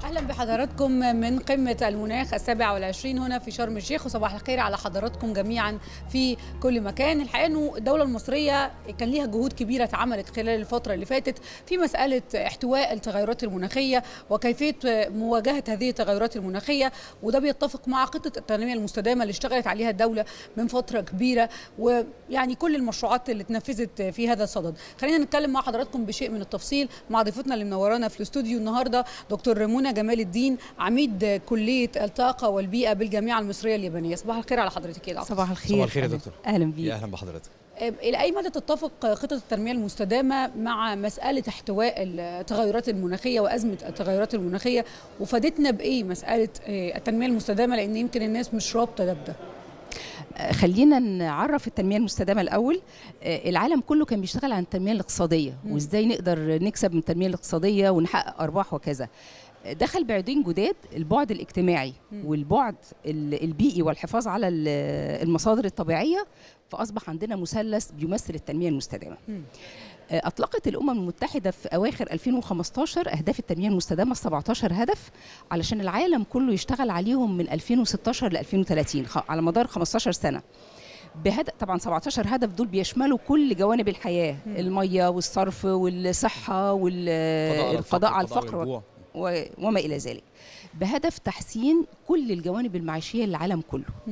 اهلا بحضراتكم من قمه المناخ السابع والعشرين هنا في شرم الشيخ وصباح الخير على حضراتكم جميعا في كل مكان الحقيقه انه الدوله المصريه كان ليها جهود كبيره اتعملت خلال الفتره اللي فاتت في مساله احتواء التغيرات المناخيه وكيفيه مواجهه هذه التغيرات المناخيه وده بيتفق مع خطه التنميه المستدامه اللي اشتغلت عليها الدوله من فتره كبيره ويعني كل المشروعات اللي اتنفذت في هذا الصدد خلينا نتكلم مع حضراتكم بشيء من التفصيل مع ضيفتنا اللي منورانا في الاستوديو النهارده دكتور منى جمال الدين عميد كليه الطاقه والبيئه بالجامعه المصريه اليابانيه صباح الخير على حضرتك يا صباح الخير صباح الخير يا دكتور اهلا بيك يا اهلا بحضرتك الى اي مدى تتفق خطط التنميه المستدامه مع مساله احتواء التغيرات المناخيه وازمه التغيرات المناخيه وفادتنا بايه مساله التنميه المستدامه لان يمكن الناس مش رابطه ده بده خلينا نعرف التنميه المستدامه الاول العالم كله كان بيشتغل عن التنميه الاقتصاديه وازاي نقدر نكسب من التنميه الاقتصاديه ونحقق ارباح وكذا دخل بعدين جداد البعد الاجتماعي والبعد البيئي والحفاظ على المصادر الطبيعيه فاصبح عندنا مثلث بيمثل التنميه المستدامه اطلقت الامم المتحده في اواخر 2015 اهداف التنميه المستدامه 17 هدف علشان العالم كله يشتغل عليهم من 2016 ل 2030 على مدار 15 سنه بهدف طبعا 17 هدف دول بيشملوا كل جوانب الحياه م. الميه والصرف والصحه والقضاء على الفقر وما الى ذلك بهدف تحسين كل الجوانب المعيشيه للعالم كله م.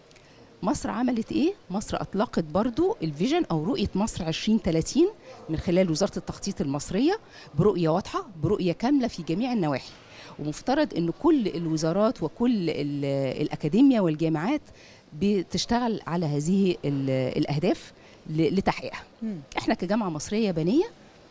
مصر عملت ايه؟ مصر اطلقت برضو الفيجن او رؤيه مصر 2030 من خلال وزاره التخطيط المصريه برؤيه واضحه برؤيه كامله في جميع النواحي ومفترض ان كل الوزارات وكل الاكاديميا والجامعات بتشتغل على هذه الاهداف لتحقيقها احنا كجامعه مصريه يابانيه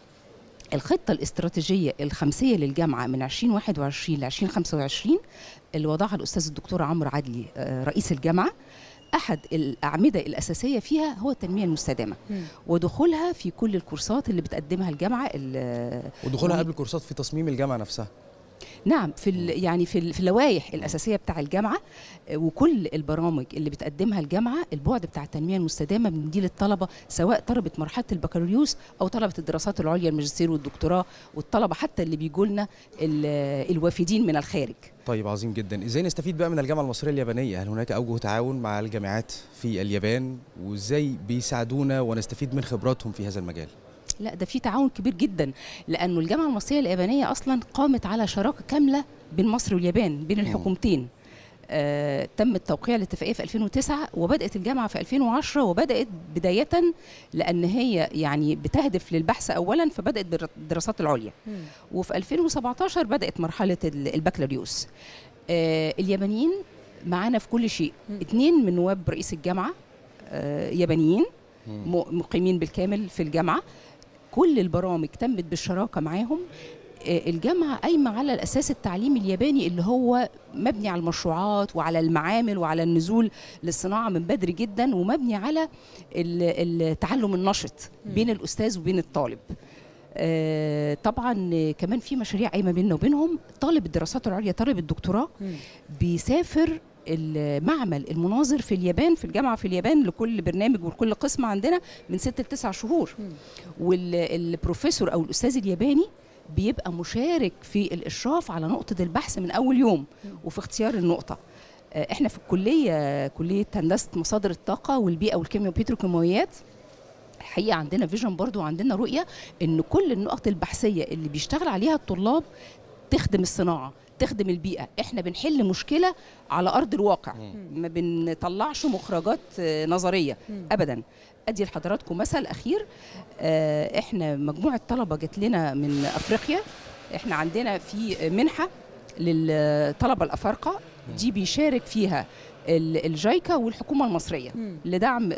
الخطة الاستراتيجية الخمسية للجامعة من 2021 ل 2025 اللي وضعها الأستاذ الدكتور عمرو عدلي رئيس الجامعة احد الاعمده الاساسيه فيها هو التنميه المستدامه م. ودخولها في كل الكورسات اللي بتقدمها الجامعه ودخولها قبل الكورسات في تصميم الجامعه نفسها نعم في يعني في في اللوائح الاساسيه بتاع الجامعه وكل البرامج اللي بتقدمها الجامعه البعد بتاع التنميه المستدامه بنديه للطلبه سواء طلبه مرحله البكالوريوس او طلبه الدراسات العليا الماجستير والدكتوراه والطلبه حتى اللي بيجوا لنا الوافدين من الخارج طيب عظيم جدا ازاي نستفيد بقى من الجامعه المصريه اليابانيه هل هناك اوجه تعاون مع الجامعات في اليابان وازاي بيساعدونا ونستفيد من خبراتهم في هذا المجال لا ده في تعاون كبير جدا لانه الجامعه المصريه اليابانيه اصلا قامت على شراكه كامله بين مصر واليابان بين الحكومتين آه تم التوقيع الاتفاقيه في 2009 وبدات الجامعه في 2010 وبدات بدايه لان هي يعني بتهدف للبحث اولا فبدات بالدراسات العليا م. وفي 2017 بدات مرحله البكالوريوس آه اليابانيين معانا في كل شيء اثنين من نواب رئيس الجامعه آه يابانيين مقيمين بالكامل في الجامعه كل البرامج تمت بالشراكه معاهم الجامعه قايمه على الاساس التعليمي الياباني اللي هو مبني على المشروعات وعلى المعامل وعلى النزول للصناعه من بدري جدا ومبني على التعلم النشط بين الاستاذ وبين الطالب آه طبعا كمان في مشاريع قايمه بيننا وبينهم طالب الدراسات العليا طالب الدكتوراه بيسافر المعمل المناظر في اليابان في الجامعه في اليابان لكل برنامج ولكل قسم عندنا من ست لتسع شهور والبروفيسور او الاستاذ الياباني بيبقى مشارك في الاشراف على نقطه البحث من اول يوم وفي اختيار النقطه احنا في الكليه كليه هندسه مصادر الطاقه والبيئه والكيمياء والبتروكيماويات الحقيقه عندنا فيجن برضو وعندنا رؤيه ان كل النقط البحثيه اللي بيشتغل عليها الطلاب تخدم الصناعه تخدم البيئه احنا بنحل مشكله على ارض الواقع ما بنطلعش مخرجات نظريه ابدا ادي لحضراتكم مثل اخير احنا مجموعه طلبه جت لنا من افريقيا احنا عندنا في منحه للطلبه الافارقه دي بيشارك فيها الجايكا والحكومه المصريه لدعم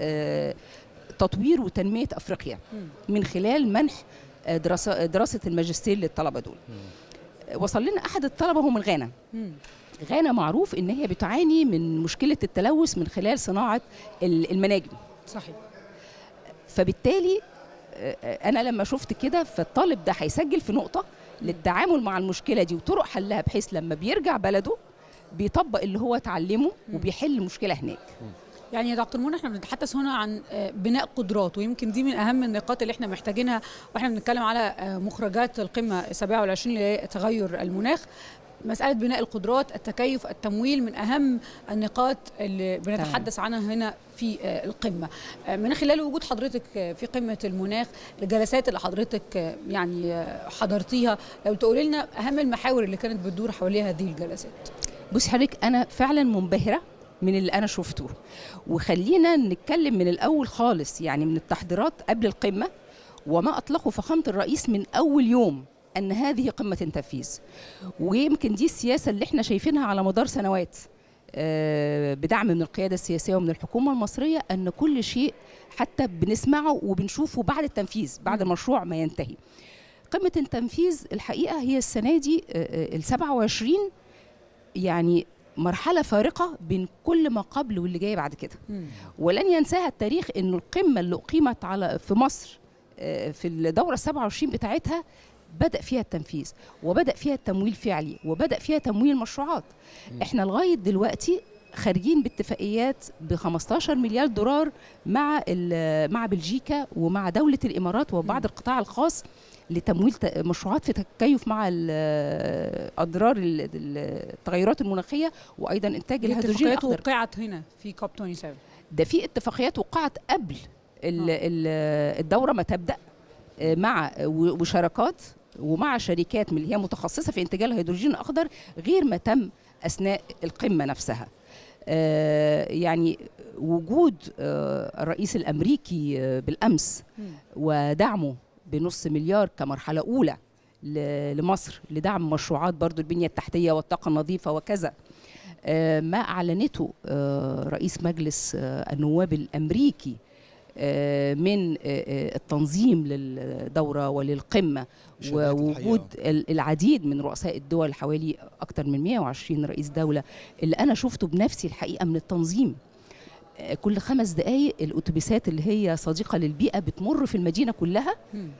تطوير وتنميه افريقيا من خلال منح دراسه دراسه الماجستير للطلبه دول وصل لنا احد الطلبه هو من غانا غانا معروف ان هي بتعاني من مشكله التلوث من خلال صناعه المناجم صحيح فبالتالي انا لما شفت كده فالطالب ده هيسجل في نقطه للتعامل مع المشكله دي وطرق حلها بحيث لما بيرجع بلده بيطبق اللي هو اتعلمه وبيحل المشكله هناك يعني يا دكتور منى احنا بنتحدث هنا عن بناء قدرات ويمكن دي من اهم النقاط اللي احنا محتاجينها واحنا بنتكلم على مخرجات القمه 27 لتغير المناخ مساله بناء القدرات التكيف التمويل من اهم النقاط اللي بنتحدث عنها هنا في آه، القمه آه، من خلال وجود حضرتك آه، في قمه المناخ الجلسات اللي حضرتك آه، يعني آه، حضرتيها لو تقولي لنا اهم المحاور اللي كانت بتدور حواليها هذه الجلسات بصي حضرتك انا فعلا منبهره من اللي انا شفته وخلينا نتكلم من الاول خالص يعني من التحضيرات قبل القمه وما اطلقه فخامه الرئيس من اول يوم ان هذه قمه تنفيذ ويمكن دي السياسه اللي احنا شايفينها على مدار سنوات آه، بدعم من القياده السياسيه ومن الحكومه المصريه ان كل شيء حتى بنسمعه وبنشوفه بعد التنفيذ بعد المشروع ما ينتهي قمه التنفيذ الحقيقه هي السنه دي ال 27 يعني مرحلة فارقة بين كل ما قبل واللي جاي بعد كده ولن ينساها التاريخ انه القمة اللي اقيمت على في مصر آه، في الدورة 27 بتاعتها بدأ فيها التنفيذ وبدأ فيها التمويل فعلي وبدأ فيها تمويل مشروعات احنا لغاية دلوقتي خارجين باتفاقيات ب 15 مليار دولار مع ال- مع بلجيكا ومع دولة الإمارات وبعض القطاع الخاص لتمويل ت- مشروعات في تكيف مع ال- اضرار ال- ال- التغيرات المناخيه وايضا انتاج دي الهيدروجين اتفاقيات الاخضر وقعت هنا في كوب 27 ده في اتفاقيات وقعت قبل ال- آه. ال- الدوره ما تبدا آه، مع و- وشراكات ومع شركات من اللي هي متخصصه في انتاج الهيدروجين الاخضر غير ما تم اثناء القمه نفسها آه، يعني وجود آه، الرئيس الامريكي آه، بالامس ودعمه بنص مليار كمرحله اولى ل- لمصر لدعم مشروعات برضو البنيه التحتيه والطاقه النظيفه وكذا آه، ما اعلنته آه، رئيس مجلس آه، النواب الامريكي آه، من آه، آه، التنظيم للدوره وللقمه شهادات ووجود الحقيقة. ال- العديد من رؤساء الدول حوالي اكثر من 120 رئيس دوله اللي انا شفته بنفسي الحقيقه من التنظيم آه، كل خمس دقائق الاتوبيسات اللي هي صديقه للبيئه بتمر في المدينه كلها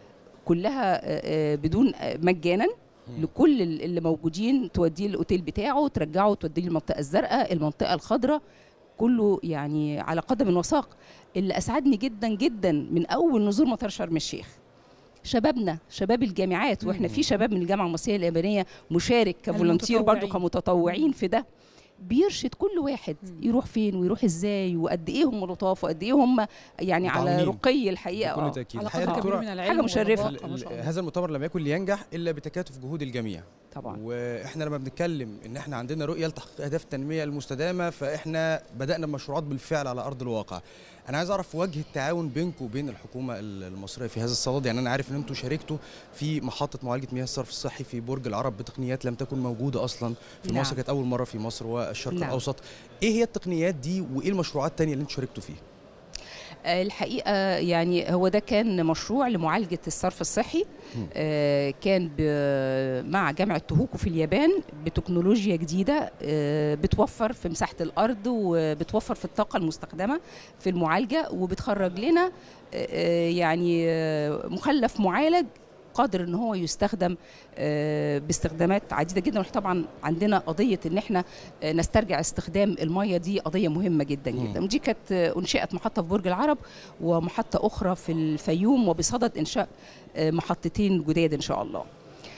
كلها آه، آه، بدون آه، مجانا لكل ال- اللي موجودين توديه الاوتيل بتاعه ترجعه توديه المنطقه الزرقاء المنطقه الخضراء كله يعني على قدم وساق اللي اسعدني جدا جدا من اول نزول مطار شرم الشيخ شبابنا شباب الجامعات واحنا في شباب من الجامعه المصريه اليابانيه مشارك كفولنتير برضه المتطوعين. كمتطوعين في ده بيرشد كل واحد يروح فين ويروح ازاي وقد ايه هم لطاف وقد ايه هم يعني على متعاونين. رقي الحقيقه بكل آه. تاكيد على الحقيقة قدر كبير دكتورة من العلم حاجة مشرفة. واللباقة، ما ال- شاء الله. هذا المؤتمر لم يكن لينجح الا بتكاتف جهود الجميع طبعا واحنا لما بنتكلم ان احنا عندنا رؤيه لتحقيق اهداف التنميه المستدامه فاحنا بدانا بمشروعات بالفعل على ارض الواقع انا عايز اعرف وجه التعاون بينكم وبين الحكومه ال- المصريه في هذا الصدد يعني انا عارف ان انتم شاركتوا في محطه معالجه مياه الصرف الصحي في برج العرب بتقنيات لم تكن موجوده اصلا في نعم. مصر كانت اول مره في مصر والشرق نعم. الاوسط ايه هي التقنيات دي وايه المشروعات التانية اللي انتم شاركتوا فيها آه، الحقيقه يعني هو ده كان مشروع لمعالجه الصرف الصحي آه، كان ب- مع جامعه توهوكو في اليابان بتكنولوجيا جديده آه، بتوفر في مساحه الارض وبتوفر في الطاقه المستخدمه في المعالجه وبتخرج لنا آه، آه، يعني آه، مخلف معالج قادر ان هو يستخدم آه، باستخدامات عديده جدا واحنا طبعا عندنا قضيه ان احنا آه، نسترجع استخدام الميه دي قضيه مهمه جدا مم. جدا ودي كانت آه، انشئت محطه في برج العرب ومحطه اخرى في الفيوم وبصدد انشاء آه، محطتين جداد ان شاء الله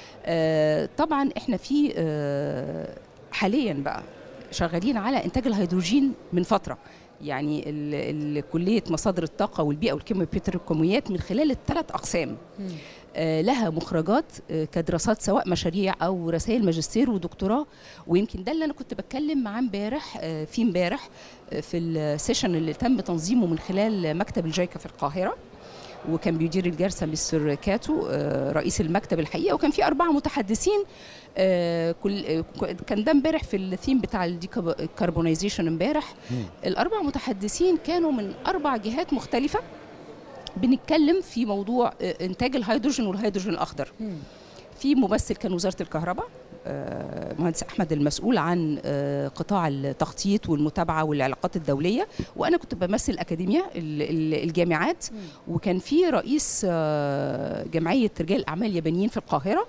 آه، طبعا احنا في آه، حاليا بقى شغالين على انتاج الهيدروجين من فتره يعني ال- ال- كليه مصادر الطاقه والبيئه والكيمياء والبتروكيماويات من خلال الثلاث اقسام آه، لها مخرجات آه، كدراسات سواء مشاريع او رسائل ماجستير ودكتوراه ويمكن ده اللي انا كنت بتكلم معاه امبارح آه، في امبارح آه، في السيشن اللي تم تنظيمه من خلال مكتب الجايكا في القاهره وكان بيدير الجلسه مستر كاتو آه، رئيس المكتب الحقيقه وكان في اربعه متحدثين آه، كل آه، كان ده امبارح في الثيم بتاع الديكربونايزيشن امبارح الاربع متحدثين كانوا من اربع جهات مختلفه بنتكلم في موضوع آه، انتاج الهيدروجين والهيدروجين الاخضر في ممثل كان وزاره الكهرباء آه، مهندس احمد المسؤول عن آه، قطاع التخطيط والمتابعه والعلاقات الدوليه وانا كنت بمثل اكاديميا ال- ال- الجامعات وكان في رئيس آه، جمعيه رجال الاعمال اليابانيين في القاهره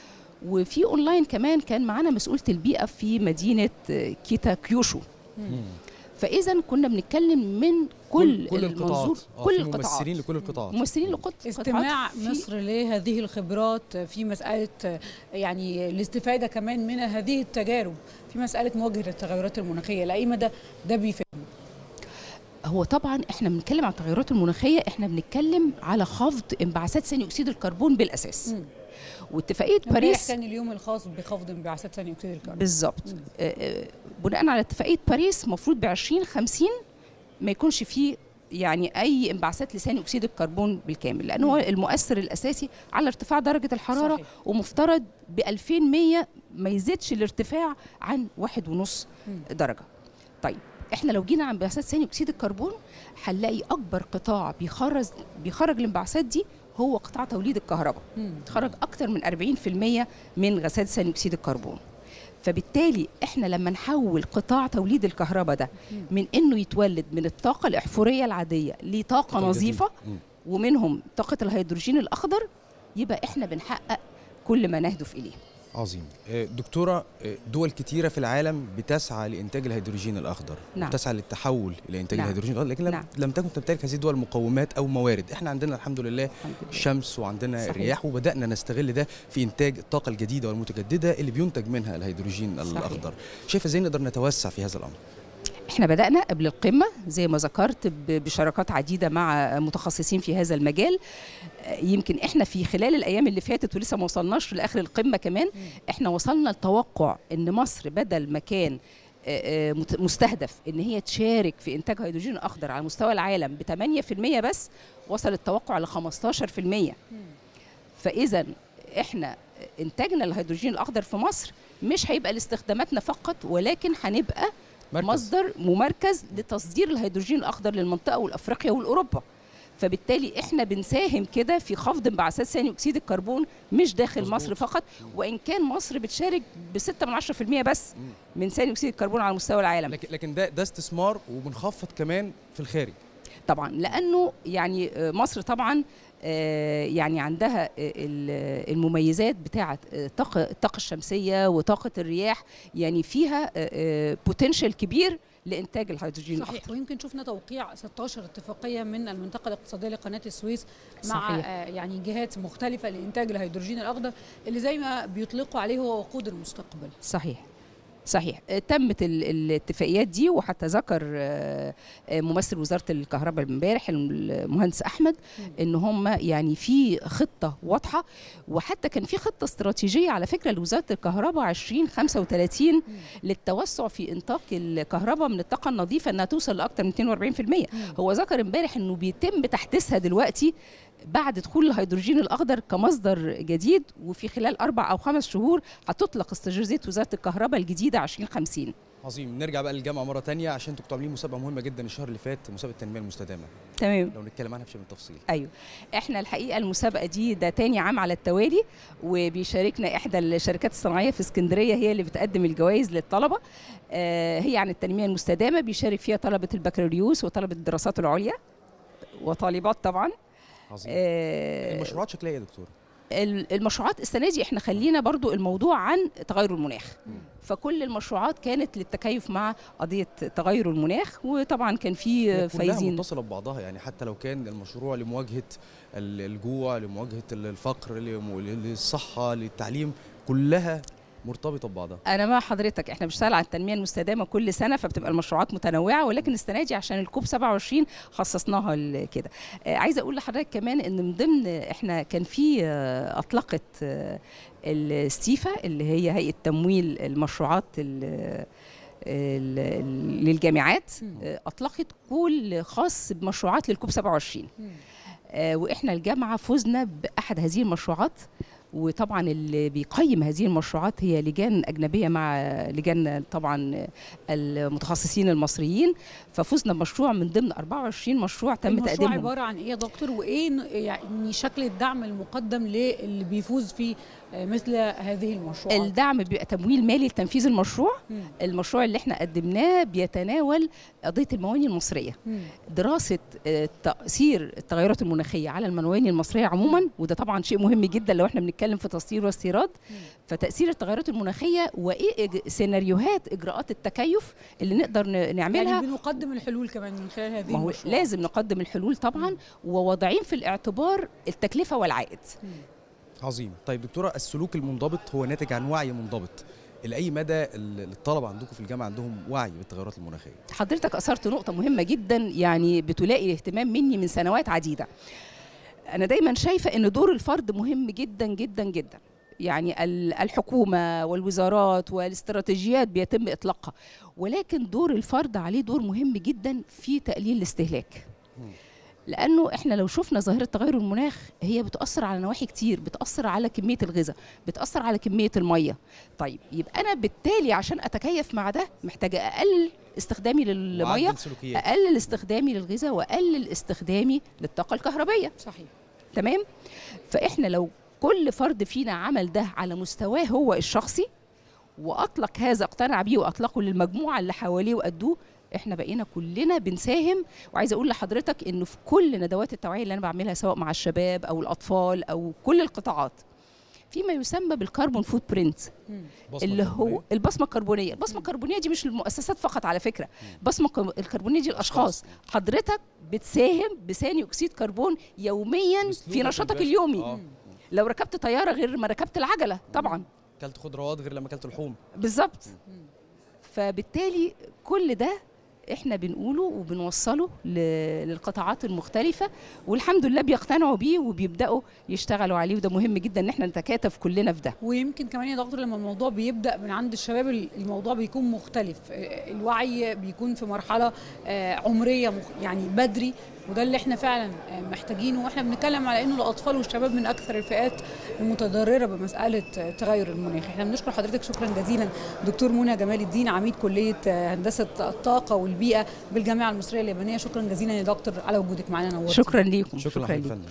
وفي اونلاين كمان كان معانا مسؤوله البيئه في مدينه آه، كيتا كيوشو فاذا كنا بنتكلم من كل, كل المنظور القطاعات آه، كل في القطاعات ممثلين لكل القطاعات ممثلين لقط استماع في- مصر لهذه الخبرات في مسألة يعني الاستفادة كمان من هذه التجارب في مسألة مواجهة التغيرات المناخية لأي مدى ده بيفيد هو طبعا احنا بنتكلم عن التغيرات المناخيه احنا بنتكلم على خفض انبعاثات ثاني اكسيد الكربون بالاساس مم. واتفاقيه امبارح باريس كان اليوم الخاص بخفض انبعاثات ثاني أكسيد الكربون بالظبط مم. آه، آه، بناء على اتفاقيه باريس المفروض ب 2050 ما يكونش فيه يعني اي انبعاثات لثاني اكسيد الكربون بالكامل لان هو مم. المؤثر الاساسي على ارتفاع درجه الحراره صحيح. ومفترض ب 2100 ما يزيدش الارتفاع عن واحد ونص مم. درجه طيب احنا لو جينا عن انبعاثات ثاني اكسيد الكربون هنلاقي اكبر قطاع بيخرج بيخرج الانبعاثات دي هو قطاع توليد الكهرباء مم. خرج اكتر من 40% من غازات ثاني اكسيد الكربون فبالتالي احنا لما نحول قطاع توليد الكهرباء ده مم. من انه يتولد من الطاقه الاحفوريه العاديه لطاقه نظيفه مم. ومنهم طاقه الهيدروجين الاخضر يبقى احنا بنحقق كل ما نهدف اليه عظيم آه، دكتورة آه، دول كتيرة في العالم بتسعى لإنتاج الهيدروجين الأخضر نعم. بتسعى للتحول إلى إنتاج نعم. الهيدروجين الأخضر لكن لم, نعم. لم تكن تمتلك هذه الدول مقومات أو موارد إحنا عندنا الحمد لله الحمد لله. الشمس وعندنا صحيح. الرياح وبدأنا نستغل ده في إنتاج الطاقة الجديدة والمتجددة اللي بينتج منها الهيدروجين صحيح. الأخضر شايفة إزاي نقدر نتوسع في هذا الأمر احنا بدأنا قبل القمة زي ما ذكرت ب- بشراكات عديدة مع متخصصين في هذا المجال آه، يمكن احنا في خلال الأيام اللي فاتت ولسه ما وصلناش لآخر القمة كمان احنا وصلنا لتوقع ان مصر بدل ما كان آه، آه، مت- مستهدف ان هي تشارك في انتاج هيدروجين اخضر على مستوى العالم ب 8% بس وصل التوقع ل 15% فاذا احنا انتاجنا الهيدروجين الاخضر في مصر مش هيبقى لاستخداماتنا فقط ولكن هنبقى مركز. مصدر ممركز لتصدير الهيدروجين الاخضر للمنطقه والافريقيا والاوروبا فبالتالي احنا بنساهم كده في خفض انبعاثات ثاني اكسيد الكربون مش داخل مظبوط. مصر فقط وان كان مصر بتشارك ب 6 من 10% بس من ثاني اكسيد الكربون على مستوى العالم لكن لكن ده ده استثمار وبنخفض كمان في الخارج طبعا لانه يعني آه، مصر طبعا آه، يعني عندها آه، ال- المميزات بتاعه آه، الطاقه الطاقه الشمسيه وطاقه الرياح يعني فيها بوتنشال كبير لانتاج الهيدروجين صحيح الأخضر. ويمكن شفنا توقيع 16 اتفاقيه من المنطقه الاقتصاديه لقناه السويس مع صحيح. آه، يعني جهات مختلفه لانتاج الهيدروجين الاخضر اللي زي ما بيطلقوا عليه هو وقود المستقبل صحيح صحيح آه، تمت ال- الاتفاقيات دي وحتى ذكر آه، آه، ممثل وزاره الكهرباء امبارح المهندس احمد ان هم يعني في خطه واضحه وحتى كان في خطه استراتيجيه على فكره لوزاره الكهرباء 2035 للتوسع في انتاج الكهرباء من الطاقه النظيفه انها توصل لاكثر من 42% هو ذكر امبارح انه بيتم تحديثها دلوقتي بعد دخول الهيدروجين الاخضر كمصدر جديد وفي خلال اربع او خمس شهور هتطلق استراتيجيه وزاره الكهرباء الجديده 2050 عظيم نرجع بقى للجامعة مرة تانية عشان انتوا كنتوا عاملين مسابقة مهمة جدا الشهر اللي فات مسابقة التنمية المستدامة تمام لو نتكلم عنها بشيء من التفصيل ايوه احنا الحقيقه المسابقه دي ده تاني عام على التوالي وبيشاركنا احدى الشركات الصناعيه في اسكندريه هي اللي بتقدم الجوائز للطلبه آه هي عن التنميه المستدامه بيشارك فيها طلبه البكالوريوس وطلبه الدراسات العليا وطالبات طبعا عظيم آه المشروعات شكلها ايه يا دكتور ال- المشروعات السنه دي احنا خلينا برضو الموضوع عن تغير المناخ فكل المشروعات كانت للتكيف مع قضيه تغير المناخ وطبعا كان في هي كلها فايزين متصله ببعضها يعني حتى لو كان المشروع لمواجهه ال- الجوع لمواجهه ال- الفقر لم- للصحه للتعليم كلها مرتبطه ببعضها انا مع حضرتك احنا بنشتغل على التنميه المستدامه كل سنه فبتبقى المشروعات متنوعه ولكن السنه دي عشان الكوب 27 خصصناها ل- كده آه عايزه اقول لحضرتك كمان ان من ضمن احنا كان في آه اطلقت آه الستيفا اللي هي هيئه تمويل المشروعات ال- ال- ال- للجامعات آه، اطلقت كل خاص بمشروعات للكوب 27 آه، واحنا الجامعه فزنا باحد هذه المشروعات وطبعا اللي بيقيم هذه المشروعات هي لجان اجنبيه مع لجان طبعا المتخصصين المصريين ففزنا بمشروع من ضمن 24 مشروع تم المشروع تقديمهم عباره عن ايه يا دكتور وايه ن- يعني شكل الدعم المقدم للي بيفوز في آه، مثل هذه المشروعات الدعم بيبقى تمويل مالي لتنفيذ المشروع مم. المشروع اللي احنا قدمناه بيتناول قضيه المواني المصريه مم. دراسه آه، تاثير التغيرات المناخيه على المواني المصريه عموما وده طبعا شيء مهم جدا لو احنا بنتكلم بنتكلم في تصدير واستيراد فتاثير التغيرات المناخيه وايه إج- سيناريوهات اجراءات التكيف اللي نقدر ن- نعملها يعني بنقدم الحلول كمان من خلال هذه ما هو المشروعات. لازم نقدم الحلول طبعا وواضعين في الاعتبار التكلفه والعائد عظيم طيب دكتوره السلوك المنضبط هو ناتج عن وعي منضبط لاي مدى ال- الطلبه عندكم في الجامعه عندهم وعي بالتغيرات المناخيه حضرتك اثرت نقطه مهمه جدا يعني بتلاقي اهتمام مني من سنوات عديده انا دايما شايفه ان دور الفرد مهم جدا جدا جدا يعني ال- الحكومه والوزارات والاستراتيجيات بيتم اطلاقها ولكن دور الفرد عليه دور مهم جدا في تقليل الاستهلاك لانه احنا لو شفنا ظاهره تغير المناخ هي بتاثر على نواحي كتير بتاثر على كميه الغذاء بتاثر على كميه الميه طيب يبقى انا بالتالي عشان اتكيف مع ده محتاجه اقلل استخدامي للميه وعدل سلوكيات اقلل استخدامي للغذاء واقلل استخدامي للطاقه الكهربائيه صحيح تمام فاحنا لو كل فرد فينا عمل ده على مستواه هو الشخصي واطلق هذا اقتنع بيه واطلقه للمجموعه اللي حواليه وادوه احنا بقينا كلنا بنساهم وعايزه اقول لحضرتك انه في كل ندوات التوعيه اللي انا بعملها سواء مع الشباب او الاطفال او كل القطاعات فيما يسمى بالكربون فوت برنت بصمة اللي كربونية. هو البصمه الكربونيه البصمه الكربونيه دي مش للمؤسسات فقط على فكره البصمه الك- الكربونيه دي الاشخاص حضرتك بتساهم بثاني اكسيد كربون يوميا في بأسلوبك نشاطك البشري. اليومي آه. لو ركبت طياره غير ما ركبت العجله طبعا اكلت خضروات غير لما اكلت لحوم بالظبط فبالتالي كل ده احنا بنقوله وبنوصله ل- للقطاعات المختلفه والحمد لله بيقتنعوا بيه وبيبداوا يشتغلوا عليه وده مهم جدا ان احنا نتكاتف كلنا في ده ويمكن كمان يا دكتور لما الموضوع بيبدا من عند الشباب الموضوع بيكون مختلف آه، الوعي بيكون في مرحله آه، عمريه مخ- يعني بدري وده اللي احنا فعلا آه، محتاجينه واحنا بنتكلم على انه الاطفال والشباب من اكثر الفئات المتضرره بمساله آه، تغير المناخ احنا بنشكر حضرتك شكرا جزيلا دكتور منى جمال الدين عميد كليه آه، هندسه الطاقه والبيئه بالجامعه المصريه اليابانيه شكرا جزيلا يا دكتور على وجودك معنا نورتنا شكرا ليكم شكرا شكرا لحضرتك ليكم يا فندم